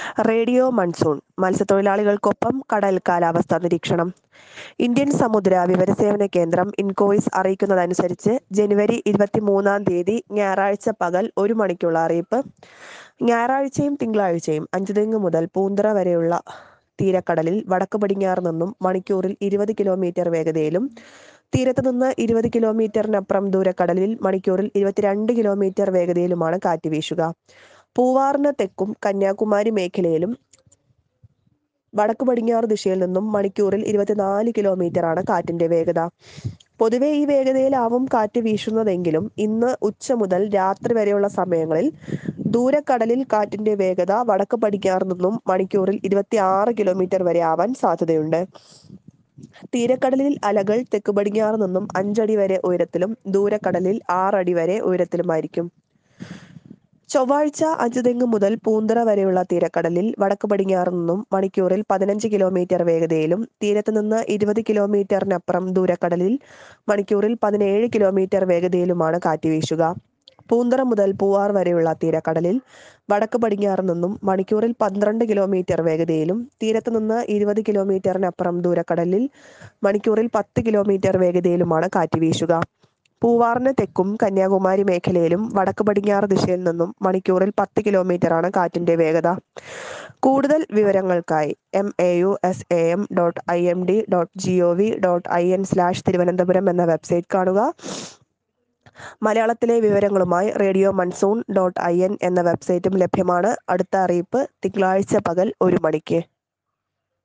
radio monsoon മത്സ്യത്തൊഴിലാളികൾക്കൊപ്പം കടൽ കാലാവസ്ഥാ നിരീക്ഷണം ഇന്ത്യൻ സമുദ്ര വിവരസേവന കേന്ദ്രം ഇൻകോയിസ് അറിയിക്കുന്നതനുസരിച്ച് ജനുവരി ഇരുപത്തിമൂന്നാം തീയതി ഞായറാഴ്ച പകൽ ഒരു മണിക്കുള്ള അറിയിപ്പ് ഞായറാഴ്ചയും തിങ്കളാഴ്ചയും അഞ്ചുതെങ്ങ് മുതൽ പൂന്തറ വരെയുള്ള തീരക്കടലിൽ വടക്ക് പടിഞ്ഞാറ് നിന്നും മണിക്കൂറിൽ ഇരുപത് കിലോമീറ്റർ വേഗതയിലും തീരത്ത് നിന്ന് ഇരുപത് കിലോമീറ്ററിനപ്പുറം ദൂരക്കടലിൽ മണിക്കൂറിൽ ഇരുപത്തിരണ്ട് കിലോമീറ്റർ വേഗതയിലുമാണ് കാറ്റ് വീശുക പൂവാറിന് തെക്കും കന്യാകുമാരി മേഖലയിലും വടക്ക് പടിഞ്ഞാറ് ദിശയിൽ നിന്നും മണിക്കൂറിൽ ഇരുപത്തിനാല് കിലോമീറ്ററാണ് കാറ്റിന്റെ വേഗത പൊതുവെ ഈ വേഗതയിലാവും കാറ്റ് വീശുന്നതെങ്കിലും ഇന്ന് ഉച്ച മുതൽ രാത്രി വരെയുള്ള സമയങ്ങളിൽ ദൂരക്കടലിൽ കാറ്റിന്റെ വേഗത വടക്ക് പടിഞ്ഞാറ് നിന്നും മണിക്കൂറിൽ ഇരുപത്തി ആറ് കിലോമീറ്റർ വരെ ആവാൻ സാധ്യതയുണ്ട് തീരക്കടലിൽ അലകൾ തെക്ക് പടിഞ്ഞാറ് നിന്നും അഞ്ചടി വരെ ഉയരത്തിലും ദൂരക്കടലിൽ ആറടി വരെ ഉയരത്തിലുമായിരിക്കും ചൊവ്വാഴ്ച അഞ്ചുതെങ്ങ് മുതൽ പൂന്തറ വരെയുള്ള തീരക്കടലിൽ വടക്ക് പടിഞ്ഞാറ് നിന്നും മണിക്കൂറിൽ പതിനഞ്ച് കിലോമീറ്റർ വേഗതയിലും തീരത്ത് നിന്ന് ഇരുപത് കിലോമീറ്ററിനപ്പുറം ദൂരക്കടലിൽ മണിക്കൂറിൽ പതിനേഴ് കിലോമീറ്റർ വേഗതയിലുമാണ് കാറ്റ് വീശുക പൂന്തറ മുതൽ പൂവാർ വരെയുള്ള തീരക്കടലിൽ വടക്ക് പടിഞ്ഞാറ് നിന്നും മണിക്കൂറിൽ പന്ത്രണ്ട് കിലോമീറ്റർ വേഗതയിലും തീരത്ത് നിന്ന് ഇരുപത് കിലോമീറ്ററിനപ്പുറം ദൂരക്കടലിൽ മണിക്കൂറിൽ പത്ത് കിലോമീറ്റർ വേഗതയിലുമാണ് കാറ്റ് വീശുക പൂവാറിന് തെക്കും കന്യാകുമാരി മേഖലയിലും വടക്ക് പടിഞ്ഞാറ് ദിശയിൽ നിന്നും മണിക്കൂറിൽ പത്ത് കിലോമീറ്ററാണ് കാറ്റിന്റെ വേഗത കൂടുതൽ വിവരങ്ങൾക്കായി M A U S A M dot I M D dot G O V dot I N slash Thiruvananthapuram എന്ന വെബ്സൈറ്റ് കാണുക മലയാളത്തിലെ വിവരങ്ങളുമായി radio monsoon dot I N എന്ന വെബ്സൈറ്റും ലഭ്യമാണ് അടുത്ത അറിയിപ്പ് തിങ്കളാഴ്ച പകൽ ഒരു മണിക്ക്